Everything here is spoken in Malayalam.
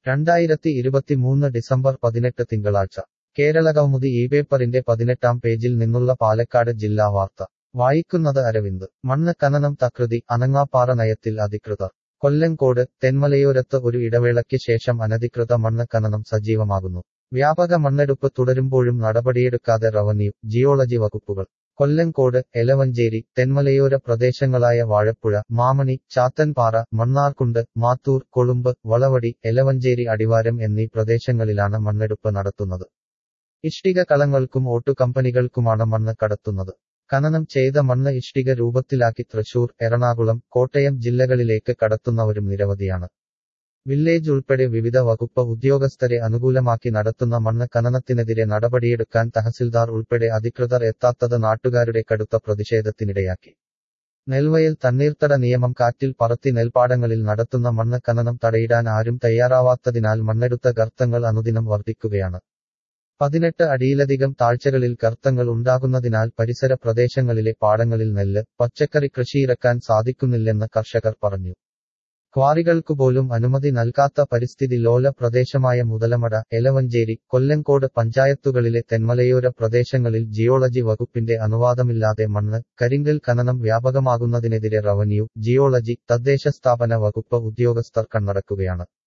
രണ്ടായിരത്തി ഇരുപത്തിമൂന്ന് ഡിസംബർ പതിനെട്ട് തിങ്കളാഴ്ച കേരളകൗമുദി ഈ പേപ്പറിന്റെ പതിനെട്ടാം പേജിൽ നിന്നുള്ള പാലക്കാട് ജില്ലാ വാർത്ത വായിക്കുന്നത് അരവിന്ദ് മണ്ണ് ഖനനം തകൃതി അനങ്ങാപ്പാറ നയത്തിൽ അധികൃതർ കൊല്ലങ്കോട് തെന്മലയോരത്ത് ഒരു ഇടവേളയ്ക്ക് ശേഷം അനധികൃത മണ്ണ് ഖനനം സജീവമാകുന്നു വ്യാപക മണ്ണെടുപ്പ് തുടരുമ്പോഴും നടപടിയെടുക്കാതെ റവന്യൂ ജിയോളജി വകുപ്പുകൾ കൊല്ലങ്കോട് എലവഞ്ചേരി തെന്മലയോര പ്രദേശങ്ങളായ വാഴപ്പുഴ മാമണി ചാത്തൻപാറ മണ്ണാർക്കുണ്ട് മാത്തൂർ കൊളുമ്പ് വളവടി എലവഞ്ചേരി അടിവാരം എന്നീ പ്രദേശങ്ങളിലാണ് മണ്ണെടുപ്പ് നടത്തുന്നത് ഇഷ്ടിക കളങ്ങൾക്കും ഓട്ടുകമ്പനികൾക്കുമാണ് മണ്ണ് കടത്തുന്നത് ഖനനം ചെയ്ത മണ്ണ് ഇഷ്ടിക രൂപത്തിലാക്കി തൃശൂർ എറണാകുളം കോട്ടയം ജില്ലകളിലേക്ക് കടത്തുന്നവരും നിരവധിയാണ് വില്ലേജ് ഉൾപ്പെടെ വിവിധ വകുപ്പ് ഉദ്യോഗസ്ഥരെ അനുകൂലമാക്കി നടത്തുന്ന മണ്ണ് ഖനനത്തിനെതിരെ നടപടിയെടുക്കാൻ തഹസിൽദാർ ഉൾപ്പെടെ അധികൃതർ എത്താത്തത് നാട്ടുകാരുടെ കടുത്ത പ്രതിഷേധത്തിനിടയാക്കി നെൽവയൽ തണ്ണീർത്തട നിയമം കാറ്റിൽ പറത്തി നെൽപ്പാടങ്ങളിൽ നടത്തുന്ന മണ്ണ് ഖനനം തടയിടാൻ ആരും തയ്യാറാവാത്തതിനാൽ മണ്ണെടുത്ത ഗർത്തങ്ങൾ അനുദിനം വർദ്ധിക്കുകയാണ് പതിനെട്ട് അടിയിലധികം താഴ്ചകളിൽ ഗർത്തങ്ങൾ ഉണ്ടാകുന്നതിനാൽ പരിസര പ്രദേശങ്ങളിലെ പാടങ്ങളിൽ നെല്ല് പച്ചക്കറി കൃഷിയിറക്കാൻ സാധിക്കുന്നില്ലെന്ന് കർഷകർ പറഞ്ഞു ക്വാറികൾക്കുപോലും അനുമതി നൽകാത്ത പരിസ്ഥിതി ലോല പ്രദേശമായ മുതലമട എലവഞ്ചേരി കൊല്ലങ്കോട് പഞ്ചായത്തുകളിലെ തെന്മലയോര പ്രദേശങ്ങളിൽ ജിയോളജി വകുപ്പിന്റെ അനുവാദമില്ലാതെ മണ്ണ് കരിങ്കൽ ഖനനം വ്യാപകമാകുന്നതിനെതിരെ റവന്യൂ ജിയോളജി തദ്ദേശ സ്ഥാപന വകുപ്പ് ഉദ്യോഗസ്ഥർ കണ്ണടക്കുകയാണ്